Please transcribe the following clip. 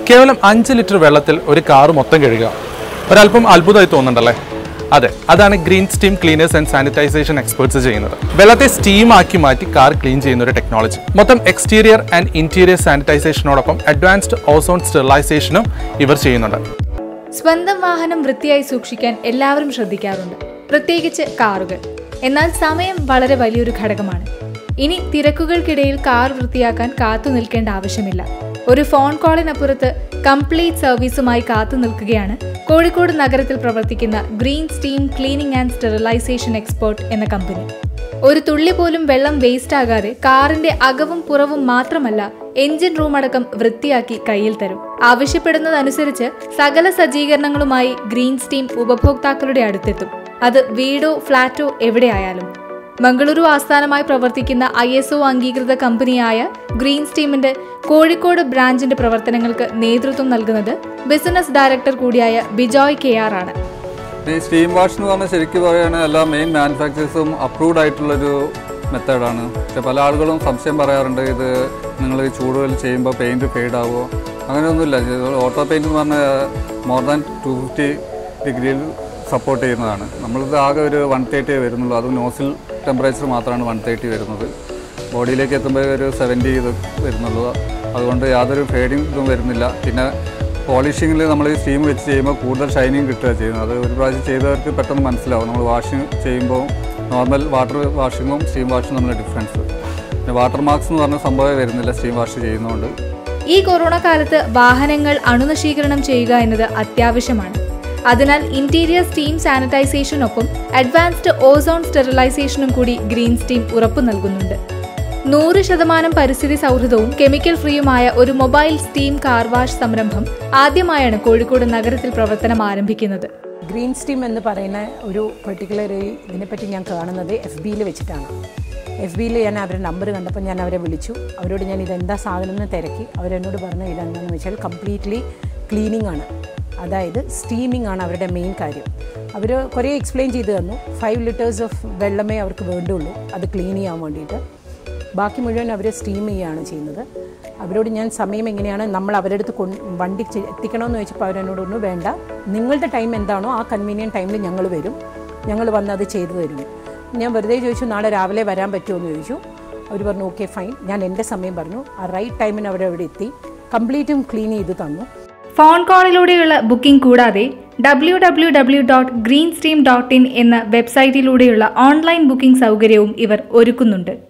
കേവലം അഞ്ച് ലിറ്റർ വെള്ളത്തിൽ ഒരു കാർ മൊത്തം കഴുകുക ഒരല്പം അത്ഭുതമായി തോന്നുന്നുണ്ടല്ലേ അതെ അതാണ് green steam cleaners and sanitization experts ചെയ്യുന്നത് വെള്ളത്തെ സ്റ്റീം ആക്കി മാറ്റി കാർ ക്ലീൻ ചെയ്യുന്ന ഒരു ടെക്നോളജി മൊത്തം എക്സ്റ്റീരിയർ ആൻഡ് ഇന്റീരിയർ സാനിറ്റൈസേഷനോടൊപ്പം അഡ്വാൻസ്ഡ് ഓസോൺ സ്റ്റെറിലൈസേഷനും ഇവർ ചെയ്യുന്നുണ്ട് സ്വന്തം വാഹനം വൃത്തിയായി സൂക്ഷിക്കാൻ എല്ലാവരും ശ്രദ്ധിക്കാറുണ്ട് പ്രത്യേകിച്ച് കാറുകൾ എന്നാൽ സമയം വളരെ വലിയൊരു ഘടകമാണ് ഇനി തിരക്കുകൾക്കിടയിൽ കാർ വൃത്തിയാക്കാൻ കാത്തു നിൽക്കേണ്ട ആവശ്യമില്ല ഒരു ഫോൺ കോളിനപ്പുറത്ത് കംപ്ലീറ്റ് സർവീസുമായി കാത്തു നിൽക്കുകയാണ് കോഴിക്കോട് നഗരത്തിൽ പ്രവർത്തിക്കുന്ന green steam cleaning and sterilization expert എന്ന കമ്പനി ഒരു തുള്ളി പോലും വെള്ളം വേസ്റ്റ് ആകാതെ കാറിന്റെ അകവും പുറവും മാത്രമല്ല എഞ്ചിൻ റൂം അടക്കം വൃത്തിയാക്കി കയ്യിൽ തരും ആവശ്യപ്പെടുന്നതനുസരിച്ച് സകല സജ്ജീകരണങ്ങളുമായി ഗ്രീൻ സ്റ്റീം ഉപഭോക്താക്കളുടെ അടുത്തെത്തും അത് വീടോ ഫ്ളാറ്റോ എവിടെയായാലും മംഗളൂരു ആസ്ഥാനമായി പ്രവർത്തിക്കുന്ന ഐ എസ് ഒ അംഗീകൃത കമ്പനിയായ ഗ്രീൻ സ്റ്റീമിന്റെ കോഴിക്കോട് ബ്രാഞ്ചിന്റെ പ്രവർത്തനങ്ങൾക്ക് നേതൃത്വം നൽകുന്നത് ബിസിനസ് ഡയറക്ടർ കൂടിയായ ബിജോയ് കെ ആർ ആണ് ഈ സ്റ്റീം വാഷ് എന്ന് പറഞ്ഞാൽ ശരിക്കും പറയുകയാണെങ്കിൽ എല്ലാ മെയിൻ മാനുഫാക്ചേഴ്സും അപ്രൂവ്ഡ് ആയിട്ടുള്ളൊരു മെത്തേഡാണ് പക്ഷെ പല ആളുകളും സംശയം പറയാറുണ്ട് ഇത് നിങ്ങൾ ഈ ചൂടുകളിൽ ചെയ്യുമ്പോൾ പെയിൻറ് ഫെയ്ഡ് ആവുമോ അങ്ങനെയൊന്നുമില്ല ഇത് ഓട്ടോ പെയിൻറ് എന്ന് പറഞ്ഞാൽ മോർ ദാൻ ടു ഫിഫ്റ്റി ഡിഗ്രിയിൽ സപ്പോർട്ട് ചെയ്യുന്നതാണ് നമ്മളിത് ആകെ ഒരു വൺ തേർട്ടി വരുന്നുള്ളൂ അതും നോസിൽ ടെമ്പറേച്ചർ മാത്രമാണ് വൺ തേർട്ടി വരുന്നത് ബോഡിയിലേക്ക് എത്തുമ്പോൾ ഒരു സെവൻറ്റി ഇത് വരുന്നുള്ളൂ അതുകൊണ്ട് യാതൊരു ഫേഡിങ് ഇതും വരുന്നില്ല പിന്നെ പോളിഷിങ്ങിൽ നമ്മൾ ഈ സ്റ്റീം വെച്ച് ചെയ്യുമ്പോൾ കൂടുതൽ ഷൈനിങ് കിട്ടുക ചെയ്യുന്നത് അത് ഒരു പ്രാവശ്യം ചെയ്തവർക്ക് പെട്ടെന്ന് മനസ്സിലാവും നമ്മൾ വാഷിങ് ചെയ്യുമ്പോൾ നോർമൽ വാട്ടർ വാഷിങ്ങും സ്റ്റീം വാഷും തമ്മിലുള്ള ഡിഫറൻസ് പിന്നെ വാട്ടർ മാർക്സ് എന്ന് പറഞ്ഞ സംഭവമേ വരുന്നില്ല സ്റ്റീം വാഷ് ചെയ്യുന്നതുകൊണ്ട് ഈ കൊറോണ കാലത്ത് വാഹനങ്ങൾ അണുനശീകരണം ചെയ്യുക എന്നത് അത്യാവശ്യമാണ് അതിനാൽ ഇന്റീരിയർ സ്റ്റീം സാനിറ്റൈസേഷനൊപ്പം അഡ്വാൻസ്ഡ് ഓസോൺ സ്റ്റെറിലൈസേഷനും കൂടി ഗ്രീൻ സ്റ്റീം ഉറപ്പു നൽകുന്നുണ്ട് നൂറ് ശതമാനം പരിസ്ഥിതി സൗഹൃദവും കെമിക്കൽ ഫ്രീയുമായ ഒരു മൊബൈൽ സ്റ്റീം കാർ വാഷ് സംരംഭം ആദ്യമായാണ് കോഴിക്കോട് നഗരത്തിൽ പ്രവർത്തനം ആരംഭിക്കുന്നത് ഗ്രീൻ സ്റ്റീം എന്ന് പറയുന്ന ഒരു പെർട്ടിക്കുലർ ഇതിനെപ്പറ്റി ഞാൻ കാണുന്നത് എഫ് ബിയിൽ വെച്ചിട്ടാണ് എഫ് ബിയിൽ ഞാൻ അവരുടെ നമ്പർ കണ്ടപ്പോൾ ഞാൻ അവരെ വിളിച്ചു അവരോട് ഞാൻ ഇതെന്താ സാധനം എന്ന് തിരക്കി അവരെന്നോട് പറഞ്ഞു ഇതെന്താണെന്ന് വെച്ചാൽ കംപ്ലീറ്റ്ലി ക്ലീനിങ് ആണ് അതായത് സ്റ്റീമിംഗ് ആണ് അവരുടെ മെയിൻ കാര്യം അവർ കുറേ എക്സ്പ്ലെയിൻ ചെയ്ത് തന്നു ഫൈവ് ലിറ്റേഴ്സ് ഓഫ് വെള്ളമേ അവർക്ക് വേണ്ടുള്ളൂ അത് ക്ലീൻ ചെയ്യാൻ വേണ്ടിയിട്ട് ബാക്കി മുഴുവൻ അവർ സ്റ്റീം ചെയ്യുകയാണ് ചെയ്യുന്നത് അവരോട് ഞാൻ സമയം എങ്ങനെയാണ് നമ്മൾ അവരുടെ അടുത്ത് കൊണ്ട് വണ്ടി ചെ- എത്തിക്കണമെന്ന് ചോദിച്ചപ്പോൾ അവരെന്നോട് പറഞ്ഞു വേണ്ട നിങ്ങളുടെ ടൈം എന്താണോ ആ കൺവീനിയൻറ്റ് ടൈമിൽ ഞങ്ങൾ വരും ഞങ്ങൾ വന്ന് അത് ചെയ്തു തരും ഞാൻ വെറുതെ ചോദിച്ചു നാളെ രാവിലെ വരാൻ പറ്റുമോ എന്ന് ചോദിച്ചു അവർ പറഞ്ഞു ഓക്കെ ഫൈൻ ഞാൻ എൻ്റെ സമയം പറഞ്ഞു ആ റൈറ്റ് ടൈമിന് അവർ അവിടെ എത്തി കംപ്ലീറ്റും ക്ലീൻ ചെയ്ത് തന്നു ഫോൺ കോളിലൂടെയുള്ള ബുക്കിംഗ് കൂടാതെ W W W dot green steam dot in എന്ന വെബ്സൈറ്റിലൂടെയുള്ള ഓൺലൈൻ ബുക്കിംഗ് സൗകര്യവും ഇവർ ഒരുക്കുന്നുണ്ട്